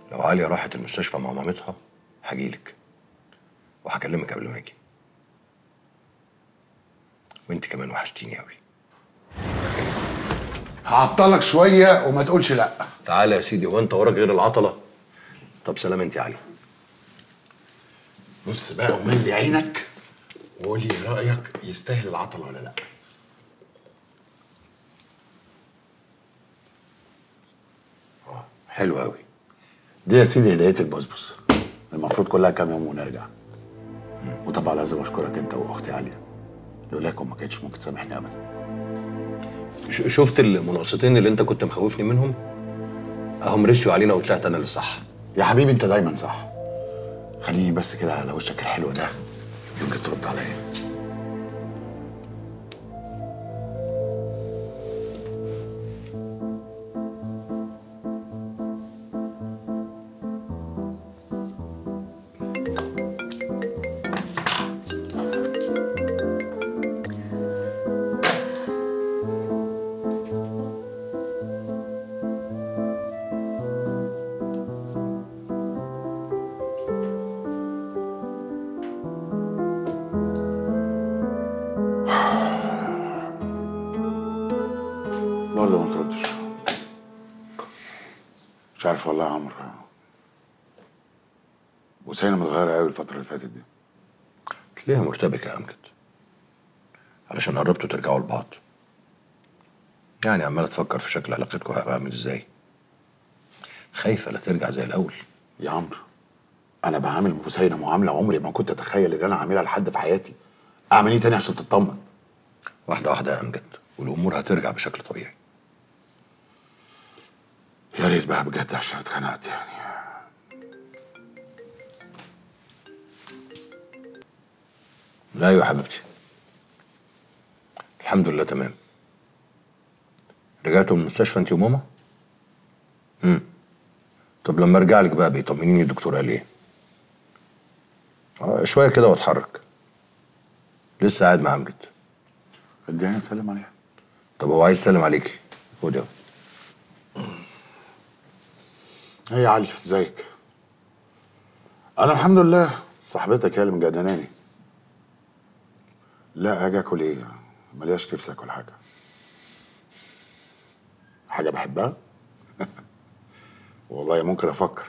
لو عالية راحت المستشفى مع مامتها هجيلك وهكلمك قبل ما اجي وانت كمان وحشتيني قوي هعطلك شويه وما تقولش لا تعالى يا سيدي وانت وراك غير العطلة طب سلام انت يا علي بص بقى وملي عينك وقول لي ايه رايك يستاهل العطله ولا لا حلو قوي دي يا سيدي هدايه البسبس المفروض كلها كام يوم ونرجع وطبعا لازم اشكرك انت واختي عاليه لولاكم ما كانتش ممكن تسامحني ابدا ش- شفت المناقصتين اللي انت كنت مخوفني منهم اهم رسيوا علينا وطلعت انا اللي صح يا حبيبي انت دايما صح خليني بس كده على وشك الحلو ده يمكن ترد عليا برضه ما تردش مش عارف والله يا عمرو وسينا متغيرة قوي الفترة اللي فاتت دي تلاقيها مرتبكة يا أمجد علشان قربتوا ترجعوا لبعض يعني عمالة تفكر في شكل علاقتكم هيبقى عامل ازاي خايفة لا ترجع زي الأول يا عمرو أنا بعامل بوسينة معاملة عمري ما كنت أتخيل إن أنا أعملها لحد في حياتي أعمل إيه تاني عشان تطمن واحدة واحدة يا أمجد والأمور هترجع بشكل طبيعي يا ريت بقى بجد عشان اتخنقت يعني لا أيوة يا حبيبتي الحمد لله تمام رجعتوا من المستشفى أنت وماما؟ امم طب لما أرجع لك بقى بيطمنيني الدكتور قال إيه؟ آه شوية كده وأتحرك لسه قاعد مع أمجد اديني نسلم عليها طب هو عايز يسلم عليكي خد يلا هي علي ازيك انا الحمد لله صاحبتك هي اللي مجنناني لا اجي اكل ايه ملياش نفسي اكل حاجه حاجه بحبها والله ممكن افكر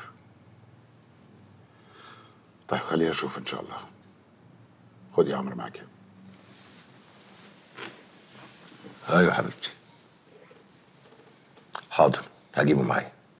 طيب خليني اشوف ان شاء الله خد يا عمرو معاك ايوه حبيبتي حاضر هجيبه معايا